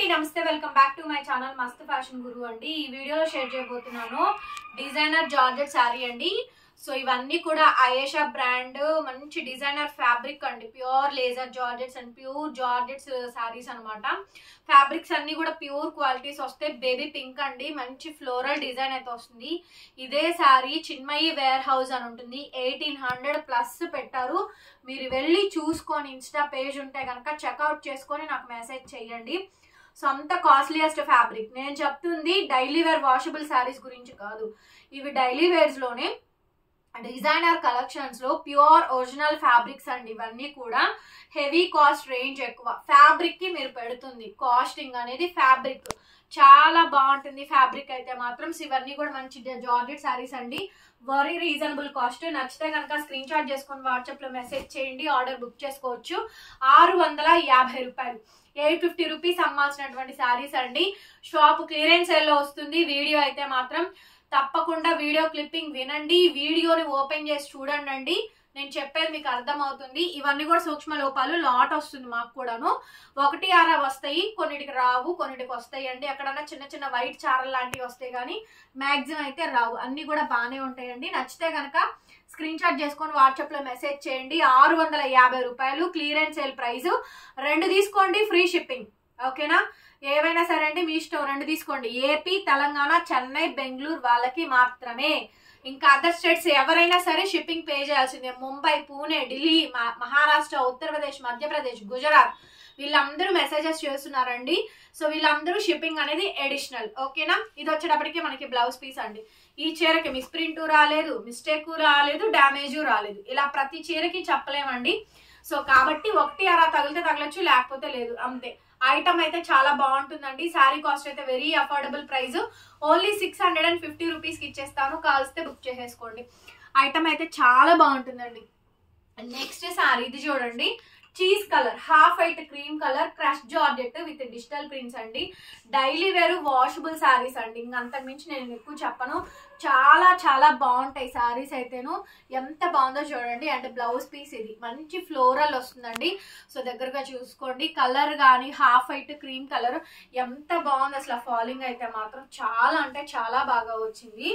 అండి నమస్తే welcome back to my channel Mast fashion guru అండి ఈ వీడియోలో షేర్ చేయబోతున్నాను డిజైనర్ జార్జెట్ శారీ అండి సో ఇవన్నీ కూడా అయేషా బ్రాండ్ మంచి డిజైనర్ ఫ్యాబ్రిక్ అండి pure laser georgettes and pure georgettes saris అన్నమాట ఫ్యాబ్రిక్స్ అన్ని కూడా ప్యూర్ క్వాలిటీస్ వస్తాయి బేబీ పింక్ అండి మంచి ఫ్లోరల్ డిజైన్ అయితే వస్తుంది ఇదే శారీ చిన్మయి వేర్ హౌస్ అని ఉంటుంది ఎయిటీన్ హండ్రెడ్ ప్లస్ పెట్టారు మీరు వెళ్ళి చూసుకొని ఇన్స్టా పేజ్ ఉంటే కనుక చెక్అవుట్ చేసుకొని నాకు మెసేజ్ చేయండి సో అంత కాస్ట్లీయెస్ట్ ఫ్యాబ్రిక్ నేను చెప్తుంది డైలీ వేర్ వాషబుల్ శారీస్ గురించి కాదు ఇవి డైలీ వేర్స్ లోనే డిజైనర్ కలెక్షన్స్ లో ప్యూర్ ఒరిజినల్ ఫ్యాబ్రిక్స్ అండి ఇవన్నీ కూడా హెవీ కాస్ట్ రేంజ్ ఎక్కువ ఫ్యాబ్రిక్ కి మీరు పెడుతుంది కాస్టింగ్ అనేది ఫ్యాబ్రిక్ చాలా బాగుంటుంది ఫ్యాబ్రిక్ అయితే మాత్రం సో ఇవన్నీ కూడా మంచి జార్జెట్ శారీస్ అండి వెరీ రీజనబుల్ కాస్ట్ నచ్చితే కనుక స్క్రీన్ షాట్ చేసుకొని వాట్సాప్ లో మెసేజ్ చేయండి ఆర్డర్ బుక్ చేసుకోవచ్చు ఆరు వందల యాభై రూపాయలు ఎయిట్ ఫిఫ్టీ రూపీస్ అమ్మాల్సినటువంటి శారీస్ అండి షాప్ క్లియరెన్స్ సేల్లో వస్తుంది వీడియో అయితే మాత్రం తప్పకుండా వీడియో క్లిప్పింగ్ వినండి వీడియోని ఓపెన్ చేసి చూడండి అండి నేను చెప్పేది మీకు అర్థమవుతుంది ఇవన్నీ కూడా సూక్ష్మ లోపాలు లాట్ వస్తుంది మాకు కూడాను ఒకటి అర వస్తాయి కొన్నిటికి రావు కొన్నిటికి వస్తాయి అండి ఎక్కడన్నా చిన్న చిన్న వైట్ చారల్ లాంటివి వస్తాయి కానీ మ్యాక్సిమం అయితే రావు అన్ని కూడా బాగానే ఉంటాయండి నచ్చితే కనుక స్క్రీన్ షాట్ చేసుకొని వాట్సాప్ లో మెసేజ్ చేయండి ఆరు వందల యాభై రూపాయలు క్లియరెన్స్ సేల్ ప్రైస్ రెండు తీసుకోండి ఫ్రీ షిప్పింగ్ ఓకేనా ఏవైనా సరే అండి మీ ఇష్టం రెండు తీసుకోండి ఏపీ తెలంగాణ చెన్నై బెంగళూరు వాళ్ళకి మాత్రమే ఇంకా అదర్ స్టేట్స్ ఎవరైనా సరే షిప్పింగ్ పే చేయాల్సిందే ముంబై పూణే ఢిల్లీ మ- మహారాష్ట్ర ఉత్తరప్రదేశ్ మధ్యప్రదేశ్ గుజరాత్ వీళ్ళందరూ మెసేజెస్ చేస్తున్నారండి సో వీళ్ళందరూ షిప్పింగ్ అనేది ఎడిషనల్ ఓకేనా ఇది వచ్చేటప్పటికి మనకి బ్లౌజ్ పీస్ అండి ఈ చీరకి మిస్ప్రింట్ రాలేదు మిస్టేక్ రాలేదు డ్యామేజ్ రాలేదు ఇలా ప్రతి చీరకి చెప్పలేమండి సో కాబట్టి ఒకటి అలా తగిలితే తగలొచ్చు లేకపోతే లేదు అంతే ఐటమ్ అయితే చాలా బాగుంటుందండి శారీ కాస్ట్ అయితే very affordable price only six hundred and fifty రూపీస్కి ఇచ్చేస్తాను కాల్స్తే బుక్ చేసేసుకోండి ఐటమ్ అయితే చాలా బాగుంటుందండి నెక్స్ట్ శారీ ఇది చూడండి cheese colour half white cream colour crush georgette with digital prints అండి డైలీ వేరు వాషబుల్ శారీస్ అండి ఇంక అంతకు మించి నేను ఎక్కువ చెప్పను చాలా చాలా బాగుంటాయి శారీస్ అయితేను ఎంత బాగుందో చూడండి అండ్ బ్లౌజ్ పీస్ ఇది మంచి ఫ్లోరల్ వస్తుందండి సో దగ్గరగా చూసుకోండి కలర్ కానీ హాఫ్ వైట్ క్రీమ్ కలర్ ఎంత బాగుంది అసలు ఫాలింగ్ అయితే మాత్రం చాలా అంటే చాలా బాగా వచ్చింది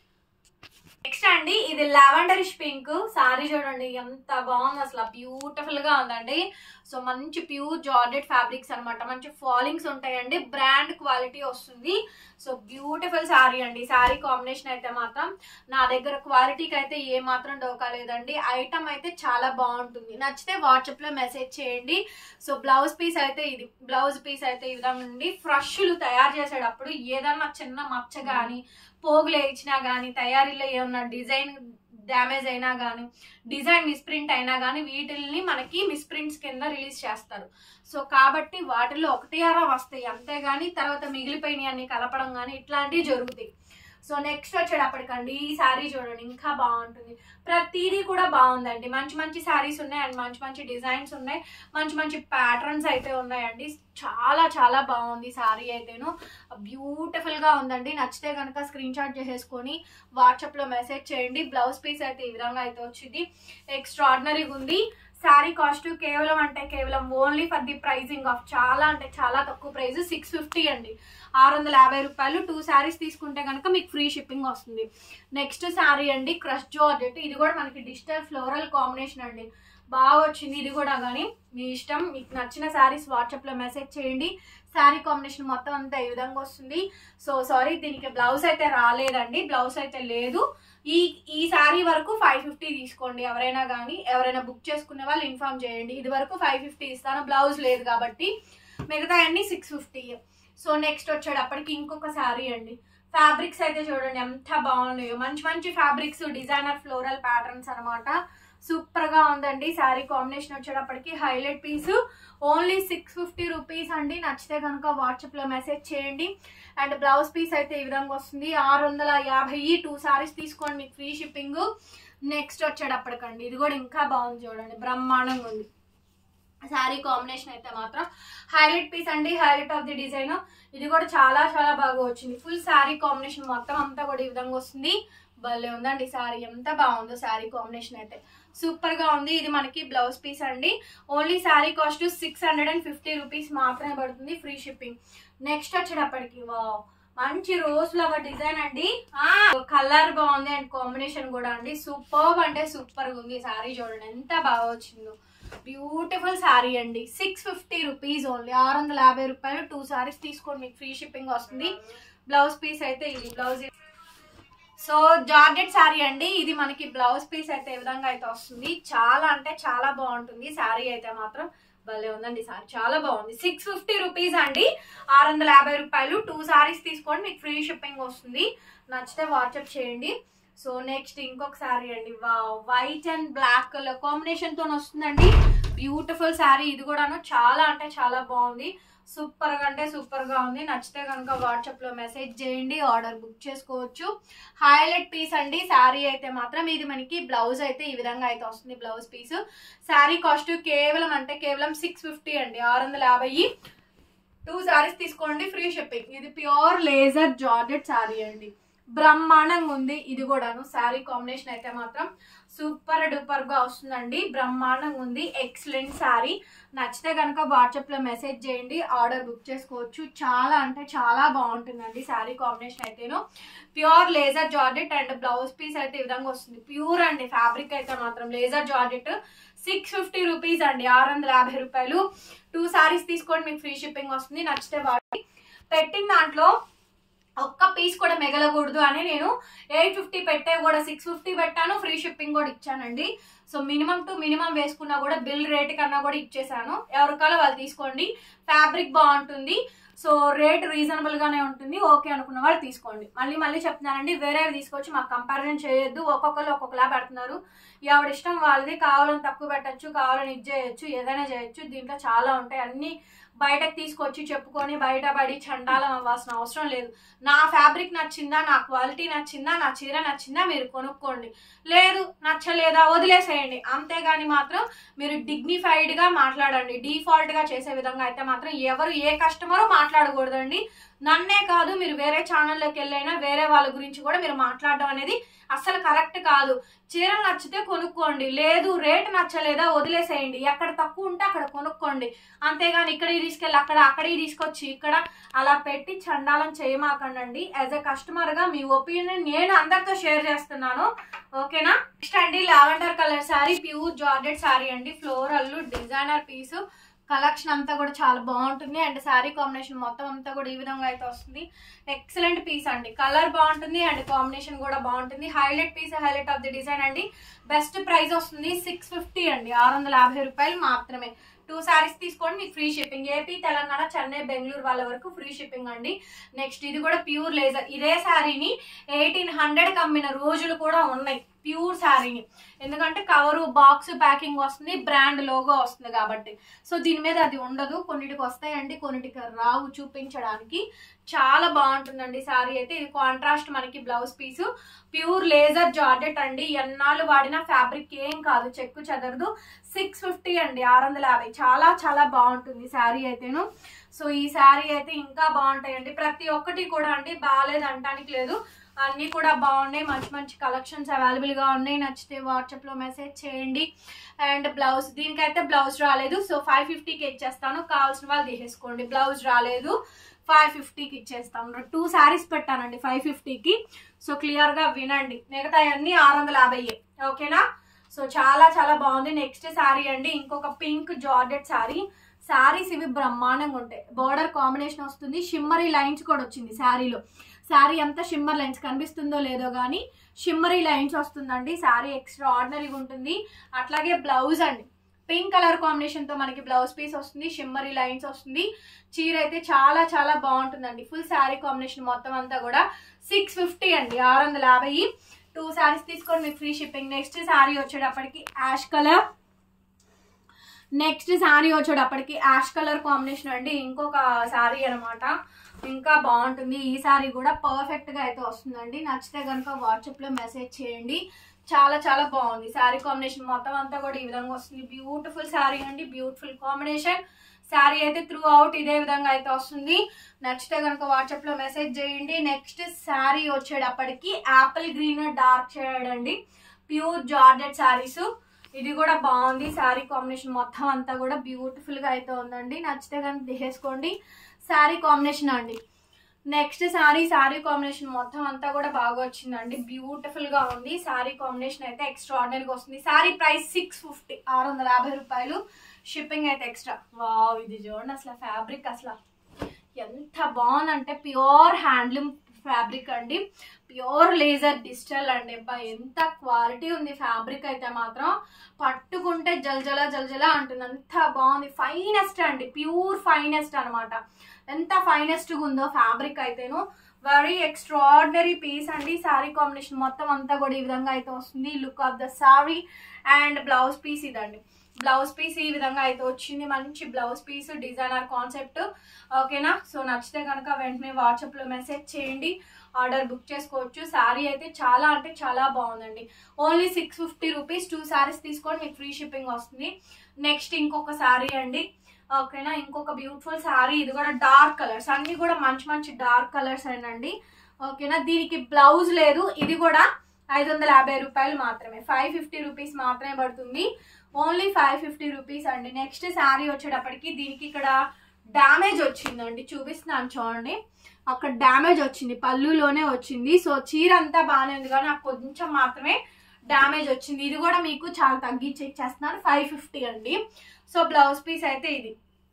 నెక్స్ట్ అండి ఇది లావెండరిష్ పింక్ సారీ చూడండి ఎంత బాగుంది అసలు బ్యూటిఫుల్ గా ఉందండి సో మంచి ప్యూర్ జార్జెట్ ఫ్యాబ్రిక్స్ అన్నమాట మంచి ఫాలింగ్స్ ఉంటాయండి బ్రాండ్ క్వాలిటీ వస్తుంది సో బ్యూటిఫుల్ శారీ అండి శారీ కాంబినేషన్ అయితే మాత్రం నా దగ్గర క్వాలిటీకి అయితే ఏ మాత్రం డోకా లేదండి ఐటమ్ అయితే చాలా బాగుంటుంది నచ్చితే వాట్సాప్ లో మెసేజ్ చేయండి సో బ్లౌజ్ పీస్ అయితే ఇది బ్లౌజ్ పీస్ అయితే ఈ విధంగా ఉండి ఫ్రష్లు తయారు చేసేటప్పుడు ఏదన్నా చిన్న మచ్చ కానీ పోగులు వేయించినా కానీ తయారీలో ఏమన్నా డిజైన్ డ్యామేజ్ అయినా కానీ డిజైన్ మిస్ప్రింట్ అయినా కానీ వీటిల్ని మనకి మిస్ప్రింట్స్ కింద రిలీజ్ చేస్తారు సో కాబట్టి వాటిల్లో ఒకటి అరా వస్తాయి అంతేగాని తర్వాత మిగిలిపోయినాయి అన్ని కలపడం కానీ ఇట్లాంటివి జరుగుతాయి సో నెక్స్ట్ వచ్చేటప్పటికండి ఈ శారీ చూడండి ఇంకా బాగుంటుంది ప్రతిదీ కూడా బాగుందండి మంచి మంచి శారీస్ ఉన్నాయి అండ్ మంచి మంచి డిజైన్స్ ఉన్నాయి మంచి మంచి ప్యాటర్న్స్ అయితే ఉన్నాయండి చాలా చాలా బాగుంది శారీ అయితేను బ్యూటిఫుల్ గా ఉందండి నచ్చితే కనుక స్క్రీన్ షాట్ చేసేసుకొని వాట్సాప్ లో మెసేజ్ చేయండి బ్లౌజ్ పీస్ అయితే ఈ విధంగా అయితే వచ్చింది ఎక్స్ట్రాడినరీగా ఉంది శారీ కాస్ట్ కేవలం అంటే కేవలం only for the pricing of చాలా అంటే చాలా తక్కువ ప్రైస్ సిక్స్ ఫిఫ్టీ అండి ఆరు వందల యాభై రూపాయలు టూ శారీస్ తీసుకుంటే కనుక మీకు ఫ్రీ షిప్పింగ్ వస్తుంది నెక్స్ట్ శారీ అండి క్రష్ జార్జెట్ ఇది కూడా మనకి డిజిటల్ ఫ్లోరల్ కాంబినేషన్ అండి బాగా వచ్చింది ఇది కూడా కానీ మీ ఇష్టం మీకు నచ్చిన శారీస్ వాట్సాప్లో మెసేజ్ చేయండి శారీ కాంబినేషన్ మొత్తం అంతా ఈ విధంగా వస్తుంది సో సారీ దీనికి బ్లౌజ్ అయితే రాలేదండి బ్లౌజ్ అయితే లేదు ఈ ఈ శారీ వరకు ఫైవ్ ఫిఫ్టీ తీసుకోండి ఎవరైనా కానీ ఎవరైనా బుక్ చేసుకునే వాళ్ళు ఇన్ఫామ్ చేయండి ఇది వరకు ఫైవ్ ఫిఫ్టీ ఇస్తాను బ్లౌజ్ లేదు కాబట్టి మిగతా అన్ని సిక్స్ ఫిఫ్టీ సో నెక్స్ట్ వచ్చేటప్పటికి ఇంకొక శారీ అండి ఫ్యాబ్రిక్స్ అయితే చూడండి ఎంత బాగున్నాయో మంచి మంచి ఫ్యాబ్రిక్స్ డిజైనర్ ఫ్లోరల్ ప్యాటర్న్స్ అనమాట సూపర్ గా ఉందండి శారీ కాంబినేషన్ వచ్చేటప్పటికి highlight piece only six fifty rupees అండి నచ్చితే కనుక వాట్సాప్ లో మెసేజ్ చేయండి అండ్ బ్లౌజ్ పీస్ అయితే ఈ విధంగా వస్తుంది ఆరు వందల యాభై టూ సారీస్ తీసుకోండి మీకు ఫ్రీ షిప్పింగ్ నెక్స్ట్ వచ్చేటప్పటికండి ఇది కూడా ఇంకా బాగుంది చూడండి బ్రహ్మాండంగా ఉంది శారీ కాంబినేషన్ అయితే మాత్రం హైలైట్ పీస్ అండి హైలైట్ ఆఫ్ ది డిజైన్ ఇది కూడా చాలా చాలా బాగా వచ్చింది ఫుల్ శారీ కాంబినేషన్ మొత్తం అంతా కూడా ఈ విధంగా వస్తుంది భలే ఉందండి శారీ ఎంత బాగుందో శారీ కాంబినేషన్ అయితే సూపర్ గా ఉంది ఇది మనకి బ్లౌజ్ పీస్ అండి only sari cost six hundred and fifty rupees మాత్రమే పడుతుంది ఫ్రీ షిప్పింగ్ నెక్స్ట్ వచ్చేటప్పటికి వావ్ మంచి రోజ్ ఫ్లవర్ డిజైన్ అండి కలర్ బాగుంది అండ్ కాంబినేషన్ కూడా అండి సూపర్ అంటే సూపర్ గా ఉంది శారీ చూడండి ఎంత బాగా వచ్చిందో బ్యూటిఫుల్ శారీ అండి సిక్స్ ఫిఫ్టీ రూపీస్ ఓన్లీ ఆరు వందల యాభై రూపాయలు టూ శారీస్ తీసుకోండి మీకు ఫ్రీ షిప్పింగ్ వస్తుంది బ్లౌజ్ పీస్ అయితే ఇది బ్లౌజ్ సో జార్జెట్ శారీ అండి ఇది మనకి బ్లౌజ్ పీస్ అయితే ఏ విధంగా అయితే వస్తుంది చాలా అంటే చాలా బాగుంటుంది శారీ అయితే మాత్రం భలే ఉందండి సారీ చాలా బాగుంది సిక్స్ ఫిఫ్టీ రూపీస్ అండి ఆరు వందల యాభై రూపాయలు టూ సారీస్ తీసుకోండి మీకు ఫ్రీ షిప్పింగ్ వస్తుంది నచ్చితే వాట్సాప్ చేయండి సో నెక్స్ట్ ఇంకొక శారీ అండి white and black colour combination తో వస్తుందండి బ్యూటిఫుల్ శారీ ఇది కూడాను చాలా అంటే చాలా బాగుంది సూపర్ గా అంటే సూపర్ గా ఉంది నచ్చితే కనుక వాట్సాప్ లో మెసేజ్ చేయండి ఆర్డర్ బుక్ చేసుకోవచ్చు హైలైట్ పీస్ అండి శారీ అయితే మాత్రం ఇది మనకి బ్లౌజ్ అయితే ఈ విధంగా అయితే వస్తుంది బ్లౌజ్ పీస్ శారీ కాస్ట్ కేవలం అంటే కేవలం సిక్స్ ఫిఫ్టీ అండి ఆరు వందల యాభై టూ శారీస్ తీసుకోండి ఫ్రీ షిప్పింగ్ ఇది ప్యూర్ లేజర్ జార్జెట్ శారీ అండి బ్రహ్మాండంగా ఉంది ఇది కూడాను శారీ కాంబినేషన్ అయితే మాత్రం సూపర్ డూపర్ గా వస్తుందండి బ్రహ్మాండంగా ఉంది ఎక్సలెంట్ శారీ నచ్చితే కనుక వాట్సాప్ లో మెసేజ్ చేయండి ఆర్డర్ బుక్ చేసుకోవచ్చు చాలా అంటే చాలా బాగుంటుందండి శారీ కాంబినేషన్ అయితేను pure laser georgette and blouse piece అయితే ఈ విధంగా వస్తుంది ప్యూర్ అండి ఫ్యాబ్రిక్ అయితే మాత్రం laser georgette six fifty rupees అండి ఆరు వందల యాభై రూపాయలు టూ సారీస్ తీసుకోండి మీకు ఫ్రీ షిప్పింగ్ వస్తుంది నచ్చితే వాడి పెట్టిన దాంట్లో ఒక్క పీస్ కూడా మిగలకూడదు అని నేను ఎయిట్ ఫిఫ్టీ పెట్టే కూడా సిక్స్ ఫిఫ్టీ పెట్టాను ఫ్రీ షిప్పింగ్ కూడా ఇచ్చానండి సో మినిమం టు మినిమం వేసుకున్నా కూడా బిల్ రేట్ కన్నా కూడా ఇచ్చేసాను ఎవరికాలో వాళ్ళు తీసుకోండి ఫ్యాబ్రిక్ బాగుంటుంది సో రేట్ రీజనబుల్ గానే ఉంటుంది ఓకే అనుకున్న వాళ్ళు తీసుకోండి మళ్ళీ మళ్ళీ చెప్తున్నానండి వేరేవి తీసుకొచ్చి మాకు కంపారిజన్ చేయొద్దు ఒక్కొక్కరు ఒక్కొక్కలా పెడుతున్నారు ఎవడి ఇష్టం వాళ్ళది కావాలని తక్కువ పెట్టచ్చు కావాలని ఇది చేయొచ్చు ఏదైనా చేయొచ్చు దీంట్లో చాలా ఉంటాయి అన్ని బయటకు తీసుకొచ్చి చెప్పుకొని బయట పడి చండాలం అవ్వాల్సిన అవసరం లేదు నా ఫ్యాబ్రిక్ నచ్చిందా నా క్వాలిటీ నచ్చిందా నా చీర నచ్చిందా మీరు కొనుక్కోండి లేదు నచ్చలేదా వదిలేసేయండి అంతేగాని మాత్రం మీరు డిగ్నిఫైడ్ గా మాట్లాడండి డిఫాల్ట్ గా చేసే విధంగా అయితే మాత్రం ఎవరు ఏ కస్టమరు మాట్లాడకూడదండి నన్నే కాదు మీరు వేరే ఛానల్లోకి వెళ్ళైనా వేరే వాళ్ళ గురించి కూడా మీరు మాట్లాడడం అనేది అస్సలు కరెక్ట్ కాదు చీరలు నచ్చితే కొనుక్కోండి లేదు రేట్ నచ్చలేదా వదిలేసేయండి ఎక్కడ తక్కువ ఉంటే అక్కడ కొనుక్కోండి అంతేగాని ఇక్కడికి తీసుకెళ్ళి అక్కడ అక్కడికి తీసుకొచ్చి ఇక్కడ అలా పెట్టి చండాలం చేయమాకండి యాజ్ ఎ కస్టమర్ గా మీ ఒపీనియన్ నేను అందరితో షేర్ చేస్తున్నాను ఓకేనా నెక్స్ట్ అండి lavender colour sari pure georgette sari అండి ఫ్లోరల్ డిజైనర్ పీస్ కలెక్షన్ అంతా కూడా చాలా బాగుంటుంది అండ్ శారీ కాంబినేషన్ మొత్తం అంతా కూడా ఈ విధంగా అయితే వస్తుంది ఎక్సలెంట్ పీస్ అండి కలర్ బాగుంటుంది అండ్ కాంబినేషన్ కూడా బాగుంటుంది highlight piece highlight of the design అండి బెస్ట్ ప్రైస్ వస్తుంది సిక్స్ ఫిఫ్టీ అండి ఆరు వందల యాభై రూపాయలు మాత్రమే టూ శారీస్ తీసుకోండి మీకు free shipping AP Telangana Chennai Bengaluru వాళ్ళ వరకు ఫ్రీ షిప్పింగ్ అండి నెక్స్ట్ ఇది కూడా ప్యూర్ లేజర్ ఇదే శారీని ఎయిటీన్ హండ్రెడ్ అమ్మిన రోజులు కూడా ఉన్నాయి ప్యూర్ శారీని ఎందుకంటే కవరు బాక్స్ ప్యాకింగ్ వస్తుంది బ్రాండ్ లోగో వస్తుంది కాబట్టి సో దీని మీద అది ఉండదు కొన్నిటికి వస్తాయండి కొన్నిటికి రావు చూపించడానికి చాలా బాగుంటుందండి శారీ అయితే ఇది కాంట్రాస్ట్ మనకి blouse piece pure laser georgette అండి ఎన్నాళ్ళు వాడిన ఫ్యాబ్రిక్ ఏం కాదు చెక్కు చెదరదు సిక్స్ ఫిఫ్టీ అండి ఆరు వందల యాభై చాలా చాలా బాగుంటుంది శారీ అయితేను సో ఈ శారీ అయితే ఇంకా బాగుంటాయండి ప్రతి ఒక్కటి కూడా అండి బాగాలేదు అంటానికి లేదు అన్నీ కూడా బాగున్నాయి మంచి మంచి కలెక్షన్స్ అవైలబుల్గా ఉన్నాయి నచ్చితే వాట్సాప్లో మెసేజ్ చేయండి అండ్ బ్లౌజ్ దీనికైతే బ్లౌజ్ రాలేదు సో ఫైవ్ ఫిఫ్టీకి ఇచ్చేస్తాను కావాల్సిన వాళ్ళు తీసేసుకోండి బ్లౌజ్ రాలేదు ఫైవ్ ఫిఫ్టీకి ఇచ్చేస్తాను టూ శారీస్ పెట్టానండి ఫైవ్ ఫిఫ్టీకి సో క్లియర్గా వినండి మిగతా అన్ని ఆరు వందల యాభై ఓకేనా సో చాలా చాలా బాగుంది నెక్స్ట్ శారీ అండి ఇంకొక పింక్ జార్జెట్ శారీ శారీస్ ఇవి బ్రహ్మాండంగా ఉంటాయి బోర్డర్ కాంబినేషన్ వస్తుంది షిమ్మరీ లైన్స్ కూడా వచ్చింది శారీలో శారీ అంతా షిమ్మర్ లైన్స్ కనిపిస్తుందో లేదో కానీ షిమ్మరీ లైన్స్ వస్తుందండి శారీ ఎక్స్ట్రా ఆర్డినరీగా ఉంటుంది అట్లాగే బ్లౌజ్ అండి పింక్ కలర్ కాంబినేషన్ తో మనకి బ్లౌజ్ పీస్ వస్తుంది షిమ్మరీ లైన్స్ వస్తుంది చీర అయితే చాలా చాలా బాగుంటుందండి ఫుల్ శారీ కాంబినేషన్ మొత్తం అంతా కూడా సిక్స్ ఫిఫ్టీ అండి ఆరు వందల యాభై టూ శారీస్ తీసుకొని మీకు ఫ్రీ షిప్పింగ్ నెక్స్ట్ శారీ వచ్చేటప్పటికి యాష్ కలర్ నెక్స్ట్ శారీ వచ్చేటప్పటికి యాష్ కలర్ కాంబినేషన్ అండి ఇంకొక శారీ అనమాట ఇంకా బాగుంటుంది ఈ శారీ కూడా పర్ఫెక్ట్ గా అయితే వస్తుందండి నచ్చితే కనుక వాట్సాప్ లో మెసేజ్ చేయండి చాలా చాలా బాగుంది శారీ కాంబినేషన్ మొత్తం అంతా కూడా ఈ విధంగా వస్తుంది బ్యూటిఫుల్ శారీ అండి బ్యూటిఫుల్ కాంబినేషన్ శారీ అయితే త్రూ అవుట్ ఇదే విధంగా అయితే వస్తుంది నచ్చితే కనుక వాట్సాప్ లో మెసేజ్ చేయండి నెక్స్ట్ శారీ వచ్చేటప్పటికి యాపిల్ గ్రీన్ డార్క్ షేడ్ అండి ప్యూర్ జార్జెట్ శారీస్ ఇది కూడా బాగుంది శారీ కాంబినేషన్ మొత్తం అంతా కూడా బ్యూటిఫుల్ గా అయితే ఉందండి నచ్చితే కనుక తీసేసుకోండి శారీ కాంబినేషన్ అండి నెక్స్ట్ శారీ శారీ కాంబినేషన్ మొత్తం అంతా కూడా బాగా వచ్చిందండి బ్యూటిఫుల్ గా ఉంది శారీ కాంబినేషన్ అయితే ఎక్స్ట్రాడినరీగా వస్తుంది శారీ ప్రైస్ సిక్స్ ఫిఫ్టీ ఆరు వందల యాభై రూపాయలు షిప్పింగ్ అయితే ఎక్స్ట్రా వావ్ ఇది చూడండి అసలు ఫ్యాబ్రిక్ అసలు ఎంత బాగుందంటే ప్యూర్ హ్యాండ్లూమ్ ఫ్యాబ్రిక్ అండి ప్యూర్ లేజర్ డిజిటల్ అండి అబ్బా ఎంత క్వాలిటీ ఉంది ఫ్యాబ్రిక్ అయితే మాత్రం పట్టుకుంటే జల్జల జల్జల అంటుంది అంత బాగుంది ఫైనెస్ట్ అండి ప్యూర్ ఫైనెస్ట్ అన్నమాట ఎంత ఫైనెస్ట్ ఉందో ఫ్యాబ్రిక్ అయితేను వెరీ ఎక్స్ట్రాడినరీ పీస్ అండి శారీ కాంబినేషన్ మొత్తం అంతా కూడా ఈ విధంగా అయితే వస్తుంది look of the sari and blouse piece ఇదండి బ్లౌజ్ పీస్ ఈ విధంగా అయితే వచ్చింది మంచి బ్లౌజ్ పీస్ డిజైనర్ కాన్సెప్ట్ ఓకేనా సో నచ్చితే కనుక వెంటనే వాట్సాప్లో మెసేజ్ చేయండి ఆర్డర్ బుక్ చేసుకోవచ్చు శారీ అయితే చాలా అంటే చాలా బాగుందండి only six fifty rupees two saris తీసుకొని మీకు ఫ్రీ షిప్పింగ్ వస్తుంది నెక్స్ట్ ఇంకొక శారీ అండి ఓకేనా ఇంకొక బ్యూటిఫుల్ శారీ ఇది కూడా డార్క్ కలర్స్ అన్ని కూడా మంచి మంచి డార్క్ కలర్స్ అండి ఓకేనా దీనికి బ్లౌజ్ లేదు ఇది కూడా ఐదు వందల యాభై రూపాయలు మాత్రమే ఫైవ్ ఫిఫ్టీ రూపీస్ మాత్రమే పడుతుంది ఓన్లీ ఫైవ్ ఫిఫ్టీ రూపీస్ అండి నెక్స్ట్ శారీ వచ్చేటప్పటికి దీనికి ఇక్కడ డ్యామేజ్ వచ్చిందండి చూపిస్తున్నాను చూడండి అక్కడ డ్యామేజ్ వచ్చింది పళ్ళులోనే వచ్చింది సో చీర అంతా బాగానే ఉంది కానీ నాకు కొంచెం మాత్రమే డ్యామేజ్ వచ్చింది ఇది కూడా మీకు చాలా తగ్గించి ఇచ్చేస్తున్నాను ఫైవ్ ఫిఫ్టీ అండి సో బ్లౌజ్ పీస్ అయితే ఇది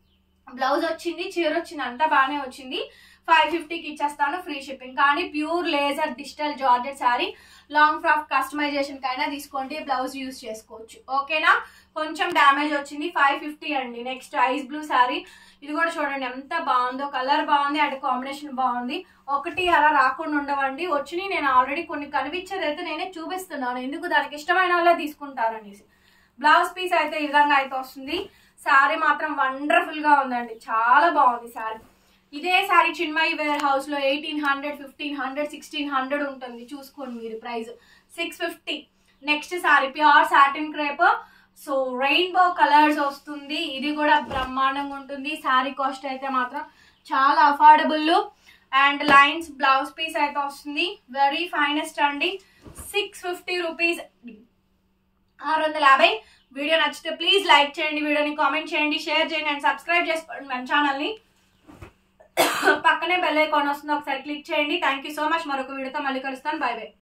బ్లౌజ్ వచ్చింది చీర వచ్చింది అంతా బాగానే వచ్చింది ఫైవ్ ఫిఫ్టీకి ఇచ్చేస్తాను ఫ్రీ షిప్పింగ్ కానీ pure laser digital georgette sari long frock customization కైనా తీసుకోండి బ్లౌజ్ యూస్ చేసుకోవచ్చు ఓకేనా కొంచెం డ్యామేజ్ వచ్చింది ఫైవ్ ఫిఫ్టీ అండి నెక్స్ట్ ఐస్ బ్లూ శారీ ఇది కూడా చూడండి ఎంత బాగుందో కలర్ బాగుంది అండ్ కాంబినేషన్ బాగుంది ఒకటి అలా రాకుండా ఉండవండి వచ్చినాయి నేను ఆల్రెడీ కొన్ని కనిపించేది అయితే నేనే చూపిస్తున్నాను ఎందుకు దానికి ఇష్టమైన వాళ్ళే తీసుకుంటారనేసి బ్లౌజ్ పీస్ అయితే ఈ విధంగా అయితే వస్తుంది శారీ మాత్రం వండర్ఫుల్ గా ఉందండి చాలా బాగుంది శారీ ఇదే శారీ చిన్మయి వేర్ హౌస్ లో eighteen hundred fifteen hundred sixteen hundred ఉంటుంది చూసుకోండి మీరు price six fifty next sari pure satin crepe so rainbow colours వస్తుంది ఇది కూడా బ్రహ్మాండంగా ఉంటుంది శారీ కాస్ట్ అయితే మాత్రం చాలా affordable and lines blouse piece అయితే వస్తుంది వెరీ ఫైనెస్ట్ అండి సిక్స్ ఫిఫ్టీ రూపీస్ ఆరు వందల యాభై వీడియో నచ్చితే ప్లీజ్ లైక్ చేయండి వీడియోని కామెంట్ చేయండి షేర్ చేయండి అండ్ సబ్స్క్రైబ్ చేసుకోండి మన ఛానల్ని పక్కనే బెల్ ఐకాన్ వస్తుంది ఒకసారి క్లిక్ చేయండి థ్యాంక్ యూ సో మచ్ మరొక వీడియోతో మళ్ళీ కలుస్తాను బై బై